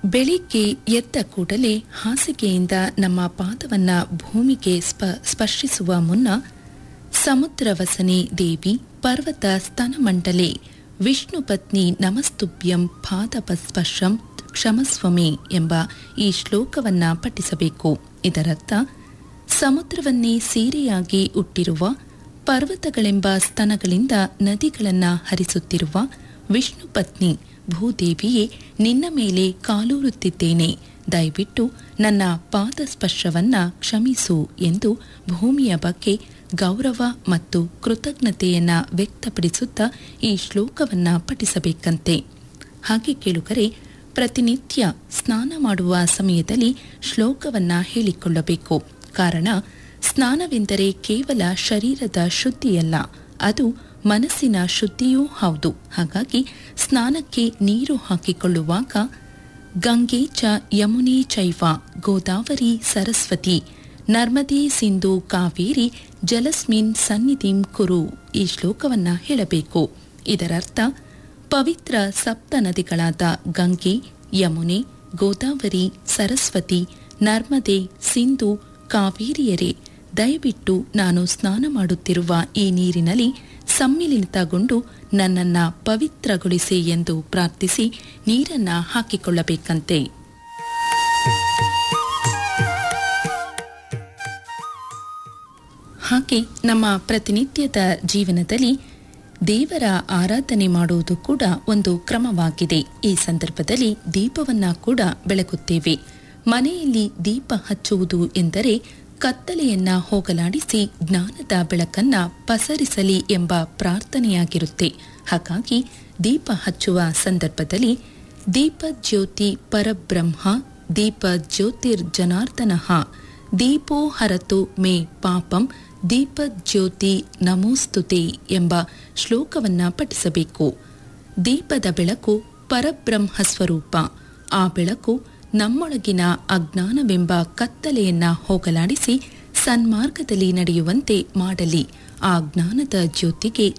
ಬೆಳಿಗ್ಗೆ ಎದ್ದ ಕೂಡಲೇ ಹಾಸಿಗೆಯಿಂದ ನಮ್ಮ ಪಾದವನ್ನ ಭೂಮಿಗೆ ಸ್ಪ ಸ್ಪರ್ಶಿಸುವ ಮುನ್ನ ಸಮುದ್ರವಸನೆ ದೇವಿ ಪರ್ವತ ಸ್ತನಮಂಡಲೆ ವಿಷ್ಣು ಪತ್ನಿ ನಮಸ್ತುಭ್ಯಂ ಪಾದಪಸ್ಪರ್ಶಂ ಕ್ಷಮಸ್ವಮೆ ಎಂಬ ಈ ಶ್ಲೋಕವನ್ನ ಪಠಿಸಬೇಕು ಇದರರ್ಥ ಸಮುದ್ರವನ್ನೇ ಸೀರೆಯಾಗಿ ಹುಟ್ಟಿರುವ ಪರ್ವತಗಳೆಂಬ ಸ್ತನಗಳಿಂದ ನದಿಗಳನ್ನ ಹರಿಸುತ್ತಿರುವ ವಿಷ್ಣು ಪತ್ನಿ ಭೂದೇವಿಯೇ ನಿನ್ನ ಮೇಲೆ ಕಾಲೂರುತ್ತಿದ್ದೇನೆ ದಯವಿಟ್ಟು ನನ್ನ ಪಾದಸ್ಪರ್ಶವನ್ನ ಕ್ಷಮಿಸು ಎಂದು ಭೂಮಿಯ ಬಗ್ಗೆ ಗೌರವ ಮತ್ತು ಕೃತಜ್ಞತೆಯನ್ನ ವ್ಯಕ್ತಪಡಿಸುತ್ತಾ ಈ ಶ್ಲೋಕವನ್ನ ಪಠಿಸಬೇಕಂತೆ ಹಾಗೆ ಕೇಳುಗರೆ ಪ್ರತಿನಿತ್ಯ ಸ್ನಾನ ಮಾಡುವ ಸಮಯದಲ್ಲಿ ಶ್ಲೋಕವನ್ನ ಹೇಳಿಕೊಳ್ಳಬೇಕು ಕಾರಣ ಸ್ನಾನವೆಂದರೆ ಕೇವಲ ಶರೀರದ ಶುದ್ಧಿಯಲ್ಲ ಅದು ಮನಸ್ಸಿನ ಶುದ್ಧಿಯೂ ಹೌದು ಹಾಗಾಗಿ ಸ್ನಾನಕ್ಕೆ ನೀರು ಹಾಕಿಕೊಳ್ಳುವಾಗ ಗಂಗೆ ಚ ಯಮುನೆ ಚೈವ ಗೋದಾವರಿ ಸರಸ್ವತಿ ನರ್ಮದೇ ಸಿಂಧು ಕಾವೇರಿ ಜಲಸ್ಮಿನ್ ಸನ್ನಿಧಿಂ ಕುರು ಈ ಶ್ಲೋಕವನ್ನ ಹೇಳಬೇಕು ಇದರರ್ಥ ಪವಿತ್ರ ಸಪ್ತ ನದಿಗಳಾದ ಗಂಗೆ ಯಮುನೆ ಗೋದಾವರಿ ಸರಸ್ವತಿ ನರ್ಮದೆ ಸಿಂಧು ಕಾವೇರಿಯರೇ ದಯವಿಟ್ಟು ನಾನು ಸ್ನಾನ ಮಾಡುತ್ತಿರುವ ಈ ನೀರಿನಲ್ಲಿ ಸಮ್ಮಿಲಿತಗೊಂಡು ನನ್ನನ್ನ ಪವಿತ್ರಗೊಳಿಸಿ ಎಂದು ಪ್ರಾರ್ಥಿಸಿ ನೀರನ್ನ ಹಾಕಿಕೊಳ್ಳಬೇಕಂತೆ ಹಾಗೆ ನಮ್ಮ ಪ್ರತಿನಿತ್ಯದ ಜೀವನದಲ್ಲಿ ದೇವರ ಆರಾಧನೆ ಮಾಡುವುದು ಕೂಡ ಒಂದು ಕ್ರಮವಾಗಿದೆ ಈ ಸಂದರ್ಭದಲ್ಲಿ ದೀಪವನ್ನ ಕೂಡ ಬೆಳಗುತ್ತೇವೆ ಮನೆಯಲ್ಲಿ ದೀಪ ಹಚ್ಚುವುದು ಎಂದರೆ ಕತ್ತಲೆಯನ್ನ ಹೋಗಲಾಡಿಸಿ ಜ್ಞಾನದ ಬೆಳಕನ್ನ ಪಸರಿಸಲಿ ಎಂಬ ಪ್ರಾರ್ಥನೆಯಾಗಿರುತ್ತೆ ಹಾಗಾಗಿ ದೀಪ ಹಚ್ಚುವ ಸಂದರ್ಭದಲ್ಲಿ ದೀಪ ಜ್ಯೋತಿ ಪರಬ್ರಹ್ಮ ದೀಪ ಜ್ಯೋತಿರ್ ಜನಾರ್ದನಃ ದೀಪೋ ಹರತು ಮೇ ಪಾಪಂ ದೀಪ ಜ್ಯೋತಿ ನಮೋಸ್ತುತೆ ಎಂಬ ಶ್ಲೋಕವನ್ನ ಪಠಿಸಬೇಕು ದೀಪದ ಬೆಳಕು ಪರಬ್ರಹ್ಮ ಸ್ವರೂಪ ಆ ಬೆಳಕು ನಮ್ಮೊಳಗಿನ ಅಜ್ಞಾನವೆಂಬ ಕತ್ತಲೆಯನ್ನ ಹೋಗಲಾಡಿಸಿ ಸನ್ಮಾರ್ಗದಲ್ಲಿ ನಡೆಯುವಂತೆ ಮಾಡಲಿ ಆ ಜ್ಞಾನದ ಜ್ಯೋತಿಗೆ